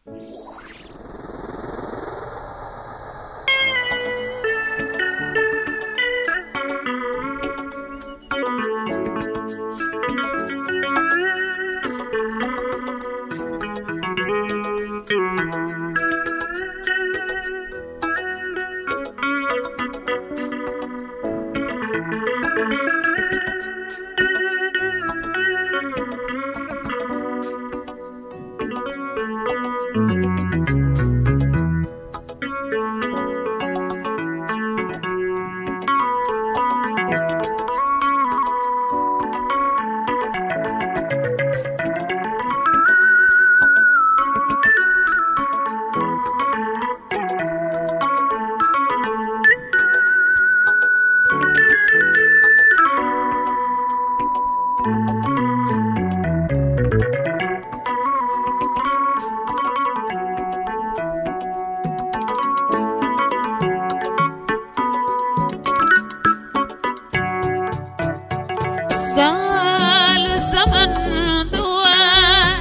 قالوا الزمن دوار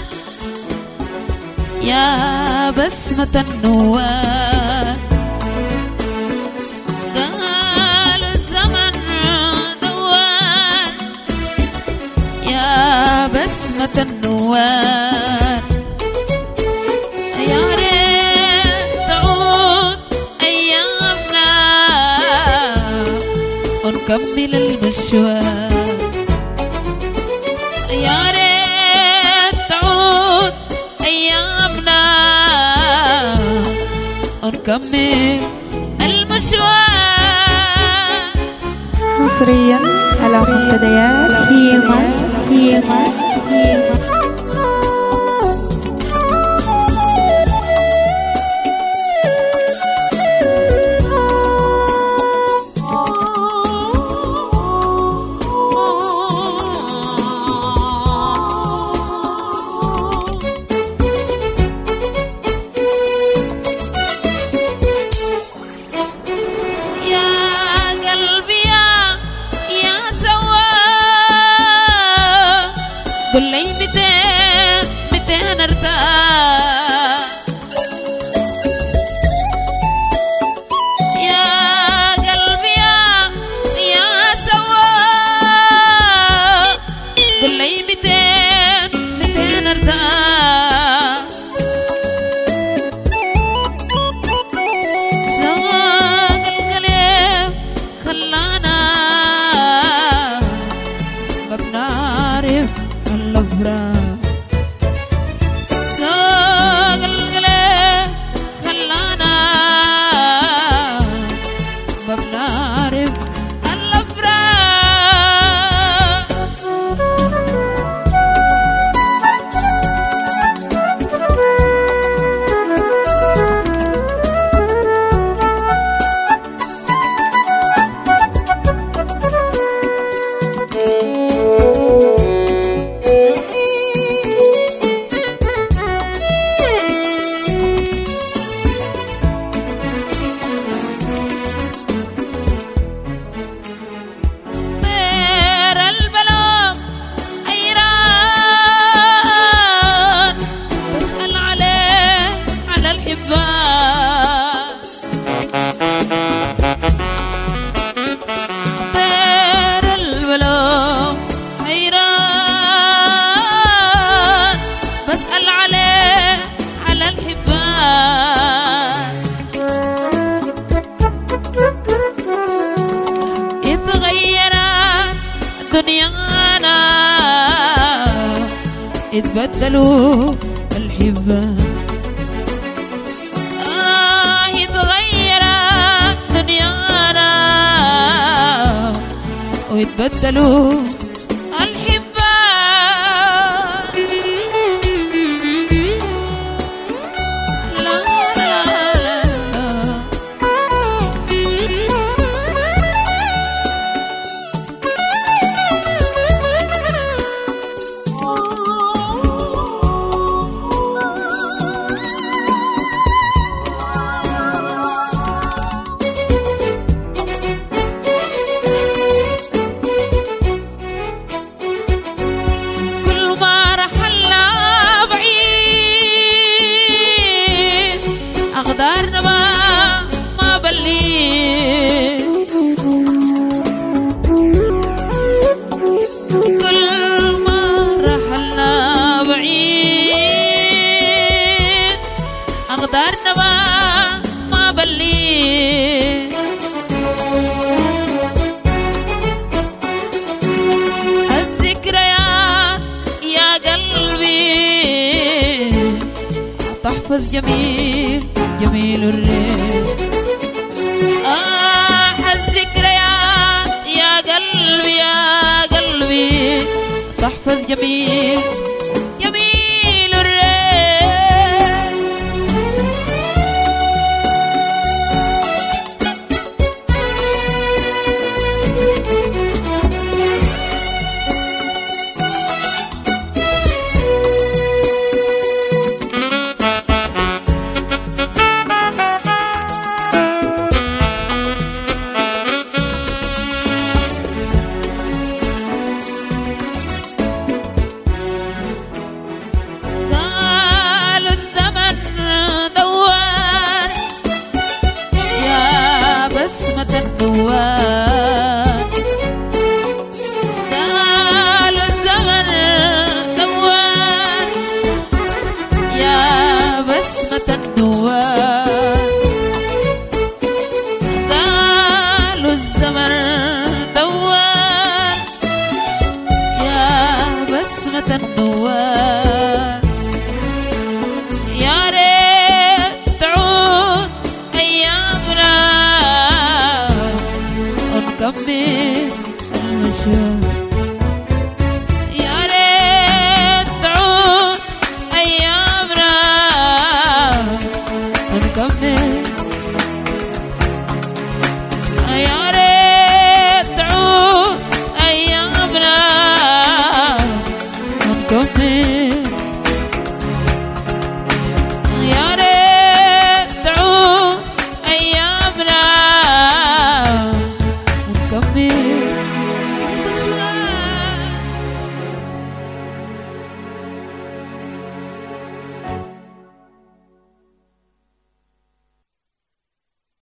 يا بسمة النوار قالوا الزمن دوار يا بسمة النوار يا ريت تعود أيامنا ونكمل المشوار يا ريت تعود أيامنا ونكمل المشوار حصريا على منتديات هيما هيما هيما يا قلبي يا يا سوا قل لي متين متين ارتاح يا قلبي يا يا سوا قل لي متين متين ارتاح شوق القلب خلانا ما بنعرف الافراح شوق القلب خلانا ما بنعرف الافراح طير البلام حيران بسأل عليه على الحبان طير البلام حيران بسأل عليه على الحبان اتغيرت دنيانا اتبدلوا الحبان آه اتغيرت دنيانا واتبدلوا الحبان لا لا لا لا دارنا ما ما بلي الذكريات يا قلبي تحفظ جميل جميل الريح آه الذكريات يا قلبي يا قلبي تحفظ جميل جميل الريح قالوا الزمن دوار يا بسمة النوار قالوا الزمن دوار يا بسمة النوار قالوا الزمن دوار يا بسمة النوار يا ريت تعود أيامنا ونكمل المشوار